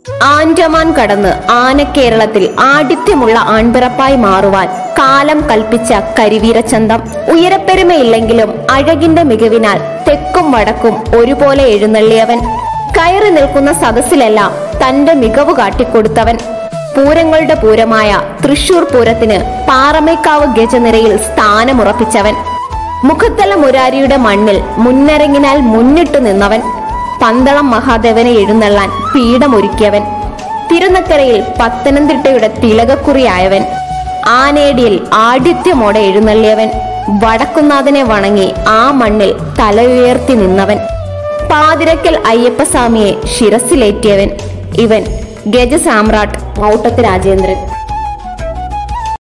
ആൻഡമാൻ കടന്ന് ആനക്കേരളത്തിൽ ആഠിത്യമുള്ള ആൺപിറപ്പായി മാറുവാൻ കാലം കൽപ്പിച്ച കരിവീരച്ചന്തം ഉയരപ്പെരുമയില്ലെങ്കിലും അഴകിന്റെ മികവിനാൽ തെക്കും വടക്കും ഒരുപോലെ എഴുന്നള്ളിയവൻ കയറി നിൽക്കുന്ന സദസ്സിലെല്ലാം തന്റെ മികവ് കാട്ടിക്കൊടുത്തവൻ പൂരങ്ങളുടെ പൂരമായ തൃശൂർ പൂരത്തിന് പാറമേക്കാവ് ഗജനിരയിൽ സ്ഥാനമുറപ്പിച്ചവൻ മുഖത്തല മുരാരിയുടെ മണ്ണിൽ മുന്നരങ്ങിനാൽ മുന്നിട്ടു നിന്നവൻ പന്തളം മഹാദേവനെ എഴുന്നള്ളാൻ പീഠമൊരുക്കിയവൻ തിരുനക്കരയിൽ പത്തനംതിട്ടയുടെ തിലകക്കുറിയായവൻ ആനേടിയിൽ ആഠിത്യമോടെ എഴുന്നള്ളിയവൻ വടക്കുന്നാഥനെ വണങ്ങി ആ മണ്ണിൽ തല ഉയർത്തി നിന്നവൻ പാതിരക്കൽ അയ്യപ്പസ്വാമിയെ ശിരസിലേറ്റിയവൻ ഇവൻ ഗജസാമ്രാട്ട് മൗട്ടത്ത് രാജേന്ദ്രൻ